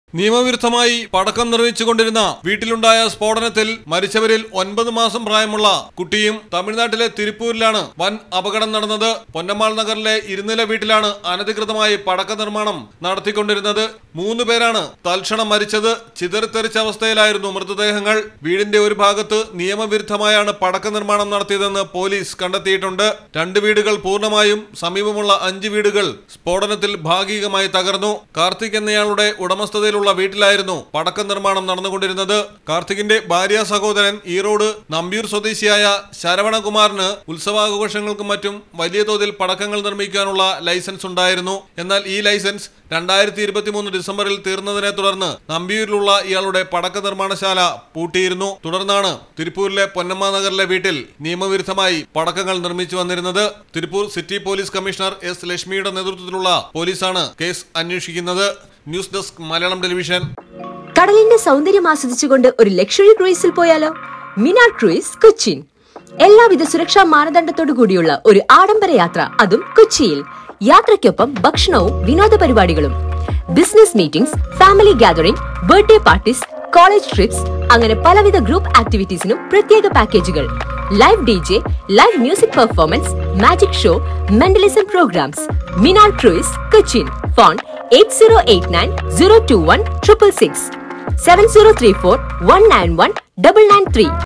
നിയമവിരുദ്ധമായി പടക്കം നിർമ്മിച്ചുകൊണ്ടിരുന്ന വീട്ടിലുണ്ടായ സ്ഫോടനത്തിൽ മരിച്ചവരിൽ ഒൻപത് മാസം പ്രായമുള്ള കുട്ടിയും തമിഴ്നാട്ടിലെ തിരുപ്പൂരിലാണ് വൻ അപകടം നടന്നത് പൊന്നമ്മാൾ നഗറിലെ ഇരുനില വീട്ടിലാണ് അനധികൃതമായി പടക്ക നിർമ്മാണം നടത്തിക്കൊണ്ടിരുന്നത് മൂന്ന് പേരാണ് തൽക്ഷണം മരിച്ചത് ചിതറിത്തെറിച്ച അവസ്ഥയിലായിരുന്നു മൃതദേഹങ്ങൾ വീടിന്റെ ഒരു ഭാഗത്ത് നിയമവിരുദ്ധമായാണ് പടക്ക നിർമ്മാണം നടത്തിയതെന്ന് പോലീസ് കണ്ടെത്തിയിട്ടുണ്ട് രണ്ട് വീടുകൾ പൂർണ്ണമായും സമീപമുള്ള അഞ്ച് വീടുകൾ സ്ഫോടനത്തിൽ ഭാഗികമായി തകർന്നു കാർത്തിക് എന്നയാളുടെ ഉടമസ്ഥതയിലുള്ള വീട്ടിലായിരുന്നു പടക്ക നിർമ്മാണം നടന്നുകൊണ്ടിരുന്നത് കാർത്തികിന്റെ ഭാര്യ സഹോദരൻ ഈറോഡ് നമ്പ്യൂർ സ്വദേശിയായ ശരവണകുമാറിന് ഉത്സവാഘോഷങ്ങൾക്കും മറ്റും വലിയ തോതിൽ പടക്കങ്ങൾ നിർമ്മിക്കാനുള്ള ലൈസൻസ് ഉണ്ടായിരുന്നു എന്നാൽ ഈ ലൈസൻസ് രണ്ടായിരത്തി ഇരുപത്തിമൂന്ന് ഡിസംബറിൽ തീർന്നതിനെ തുടർന്ന് നമ്പിയൂരിലുള്ള ഇയാളുടെ പടക്ക നിർമ്മാണശാല പൂട്ടിയിരുന്നു തുടർന്നാണ് തിരുപ്പൂരിലെ പൊന്നമ്മ നഗറിലെ വീട്ടിൽ നിയമവിരുദ്ധമായി പടക്കങ്ങൾ നിർമ്മിച്ചു വന്നിരുന്നത് Tiruppur city police commissioner S ലക്ഷ്മിയുടെ നേതൃത്വത്തിലുള്ള പോലീസാണ് കേസ് അന്വേഷിക്കുന്നത് ന്യൂസ് ഡെസ്ക് മലയാളം ടെലിവിഷൻ കടലിന്റെ സൗന്ദര്യം ആസ്വദിച്ചുകൊണ്ട് ഒരു ലക്ഷറി ക്രൂയിസിൽ പോയാലോ മിനാർ ക്രൂയിസ് കൊച്ചിൻ എല്ലാവിധ സുരക്ഷാ മാനദണ്ഡത്തോടു കൂടിയുള്ള ഒരു ആഡംബര യാത്ര അതും കൊച്ചിയിൽ യാത്രയ്ക്കൊപ്പം ഭക്ഷണവും വിനോദ പരിപാടികളും business meetings family gathering birthday parties college trips അങ്ങനെ പലവിധ ഗ്രൂപ്പ് ആക്ടിവിറ്റീസിനും പ്രത്യേക പാക്കേജുകൾ live D J live music performance magic show mentalism programmes Minar cruise Cochin phone eight zero eight nine zero two one triple six seven zero three four one nine one double nine three